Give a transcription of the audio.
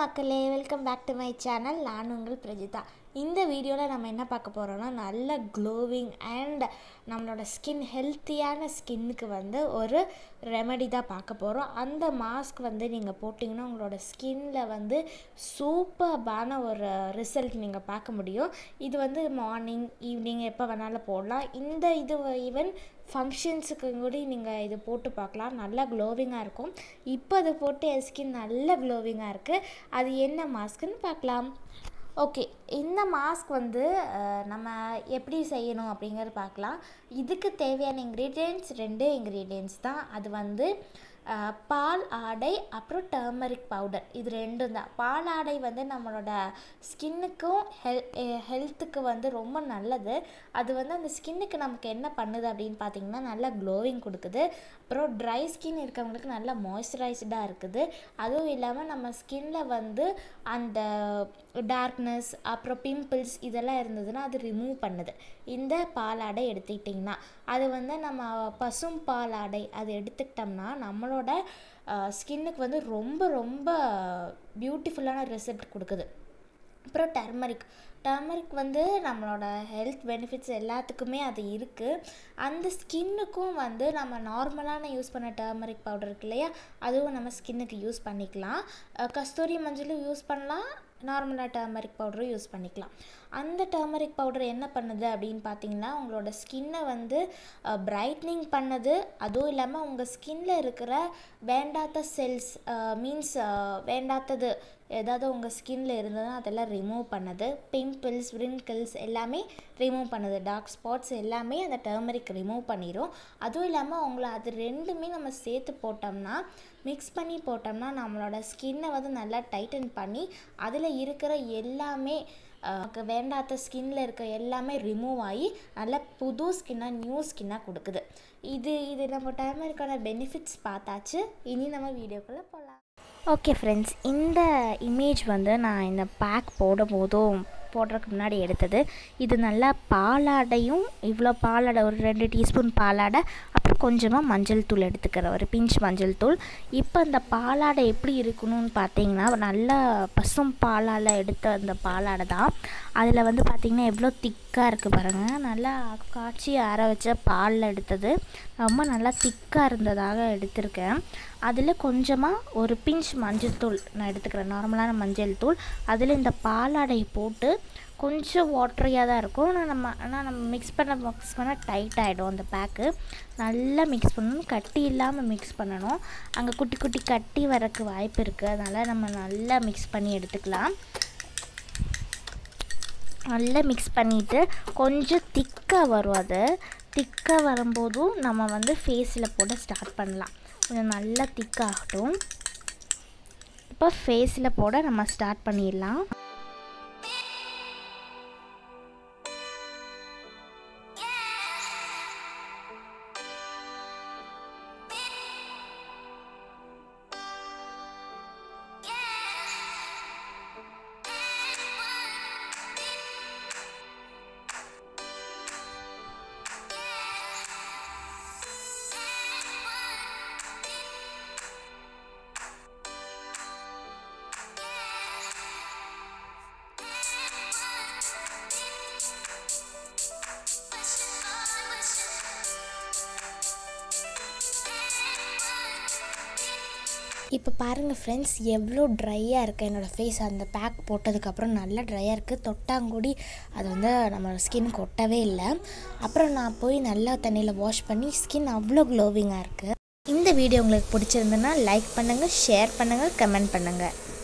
மக்களே welcome back to my channel நான் உங்கள் பிரஜிதா இந்த வீடியோவில் நம்ம என்ன பார்க்க போகிறோம்னா நல்ல க்ளோவிங் அண்ட் நம்மளோட ஸ்கின் ஹெல்த்தியான ஸ்கின்னுக்கு வந்து ஒரு ரெமெடி தான் பார்க்க போகிறோம் அந்த மாஸ்க் வந்து நீங்கள் போட்டிங்கன்னா உங்களோட ஸ்கின்ல வந்து சூப்பர்பான ஒரு ரிசல்ட் நீங்கள் பார்க்க முடியும் இது வந்து மார்னிங் ஈவினிங் எப்போ வேணாலும் போடலாம் இந்த இது ஈவன் ஃபங்க்ஷன்ஸுக்கு கூட நீங்கள் இது போட்டு பார்க்கலாம் நல்லா க்ளோவிங்காக இருக்கும் இப்போ அது போட்டு என் ஸ்கின் நல்ல க்ளோவிங்காக இருக்குது அது என்ன மாஸ்க்குன்னு பார்க்கலாம் ஓகே இந்த மாஸ்க் வந்து அஹ், நம்ம எப்படி செய்யணும் அப்படிங்கிறது பார்க்கலாம் இதுக்கு தேவையான இன்க்ரீடியன்ட்ஸ் ரெண்டு இன்க்ரீடியன்ட்ஸ் தான் அது வந்து அஹ், பால் ஆடை அப்புறம் டர்மரிக் பவுடர் இது ரெண்டும் தான் பால் ஆடை வந்து நம்மளோட ஸ்கின்னுக்கும் ஹெல் ஹெல்த்துக்கு வந்து ரொம்ப நல்லது அது வந்து அந்த ஸ்கின்னுக்கு நமக்கு என்ன பண்ணுது அப்படின்னு பார்த்தீங்கன்னா நல்லா க்ளோவிங் கொடுக்குது அப்புறம் ட்ரை ஸ்கின் இருக்கவங்களுக்கு நல்லா மாய்ஸ்சரைஸ்டாக இருக்குது அதுவும் இல்லாமல் நம்ம ஸ்கின்ல வந்து அந்த டார்க்னஸ் அப்புறம் பிம்பிள்ஸ் இதெல்லாம் இருந்ததுன்னா அது ரிமூவ் பண்ணுது இந்த பாலாடை எடுத்துக்கிட்டிங்கன்னா அது வந்து நம்ம பசும் பாலாடை அது எடுத்துக்கிட்டோம்னா நம்மளோட ஸ்கின்னுக்கு வந்து ரொம்ப ரொம்ப பியூட்டிஃபுல்லான ரிசல்ட் கொடுக்குது அப்புறம் டர்மரிக் டர்மரிக் வந்து நம்மளோட ஹெல்த் பெனிஃபிட்ஸ் எல்லாத்துக்குமே அது இருக்குது அந்த ஸ்கின்னுக்கும் வந்து நம்ம நார்மலான யூஸ் பண்ண டர்மரிக் பவுடர் இருக்கு இல்லையா அதுவும் நம்ம ஸ்கின்னுக்கு யூஸ் பண்ணிக்கலாம் அஹ் கஸ்தூரி மஞ்சளும் யூஸ் பண்ணலாம் நார்மலாக டர்மரிக் பவுடரும் யூஸ் பண்ணிக்கலாம் அந்த டர்மரிக் பவுடர் என்ன பண்ணுது அப்படின்னு பார்த்தீங்கன்னா உங்களோட ஸ்கின்னை வந்து பிரைட்னிங் பண்ணுது அதுவும் இல்லாமல் உங்கள் ஸ்கின்ல இருக்கிற வேண்டாத செல்ஸ் மீன்ஸ் வேண்டாதது ஏதாவது உங்கள் ஸ்கின்ல இருந்ததுன்னா அதெல்லாம் ரிமூவ் பண்ணுது பிம்பிள்ஸ் wrinkles எல்லாமே ரிமூவ் பண்ணுது டார்க் ஸ்பாட்ஸ் எல்லாமே அந்த டர்மரிக் ரிமூவ் பண்ணிடும் அதுவும் இல்லாமல் உங்களை அது ரெண்டுமே நம்ம சேர்த்து போட்டோம்னா மிக்ஸ் பண்ணி போட்டோம்னா நம்மளோட ஸ்கின்னை வந்து நல்லா டைட்டன் பண்ணி அதில் இருக்கிற எல்லாமே அஹ், நமக்கு வேண்டாத ஸ்கின்ல இருக்க எல்லாமே ரிமூவ் ஆகி நல்ல புது ஸ்கின்னாக நியூ ஸ்கின்னாக கொடுக்குது இது இது நம்ம டர்மரிக்கான பெனிஃபிட்ஸ் பார்த்தாச்சு இனி நம்ம வீடியோக்குள்ளே போகலாம் ஓகே ஃப்ரெண்ட்ஸ் இந்த இமேஜ் வந்து நான் இந்த பேக் போடும் போதும் போடுறதுக்கு முன்னாடி எடுத்தது இது நல்லா பாலாடையும் இவ்வளோ பாலாடை ஒரு ரெண்டு டீஸ்பூன் பாலாடை அப்புறம் கொஞ்சமாக மஞ்சள் தூள் எடுத்துக்கிறேன் ஒரு பிஞ்ச் மஞ்சள் தூள் இப்போ இந்த பாலாடை எப்படி இருக்கணும்னு பார்த்தீங்கன்னா நல்லா பசும் பாலால் எடுத்த அந்த பாலாடை தான் அதில் வந்து பார்த்திங்கன்னா எவ்வளோ திக்காக இருக்குது பாருங்கள் நல்லா காய்ச்சி ஆற வச்ச பாலில் எடுத்தது ரொம்ப நல்லா திக்காக இருந்ததாக எடுத்திருக்கேன் அதில் கொஞ்சமாக ஒரு பிஞ்ச் மஞ்சள் தூள் நான் எடுத்துக்கிறேன் நார்மலான மஞ்சள் தூள் அதில் இந்த பாலாடை போட்டு கொஞ்சம் வாட்டரியாக தான் இருக்கும் ஆனால் நம்ம ஆனால் நம்ம மிக்ஸ் பண்ண மிக்ஸ் பண்ண டைட் ஆகிடும் அந்த பேக்கு நல்லா மிக்ஸ் பண்ணணும் கட்டி இல்லாமல் மிக்ஸ் பண்ணணும் அங்கே குட்டி குட்டி கட்டி வரக்கு வாய்ப்பு இருக்குது அதனால் நம்ம நல்லா மிக்ஸ் பண்ணி எடுத்துக்கலாம் நல்லா மிக்ஸ் பண்ணிவிட்டு கொஞ்சம் திக்காக வரும் அது திக்காக வரும்போதும் நம்ம வந்து ஃபேஸில் போட ஸ்டார்ட் பண்ணலாம் கொஞ்சம் நல்லா திக்காகட்டும் இப்போ ஃபேஸில் போட நம்ம ஸ்டார்ட் பண்ணிடலாம் இப்போ பாருங்கள் ஃப்ரெண்ட்ஸ் எவ்வளோ ட்ரையாக இருக்குது என்னோடய ஃபேஸ் அந்த பேக் போட்டதுக்கப்புறம் நல்லா ட்ரையாக இருக்குது தொட்டாங்கூடி அது வந்து நம்ம ஸ்கின் கொட்டவே இல்லை அப்புறம் நான் போய் நல்லா தண்ணியில் வாஷ் பண்ணி ஸ்கின் அவ்வளோ க்ளோவிங்காக இருக்குது இந்த வீடியோ உங்களுக்கு பிடிச்சிருந்துன்னா லைக் பண்ணுங்கள் ஷேர் பண்ணுங்கள் கமெண்ட் பண்ணுங்கள்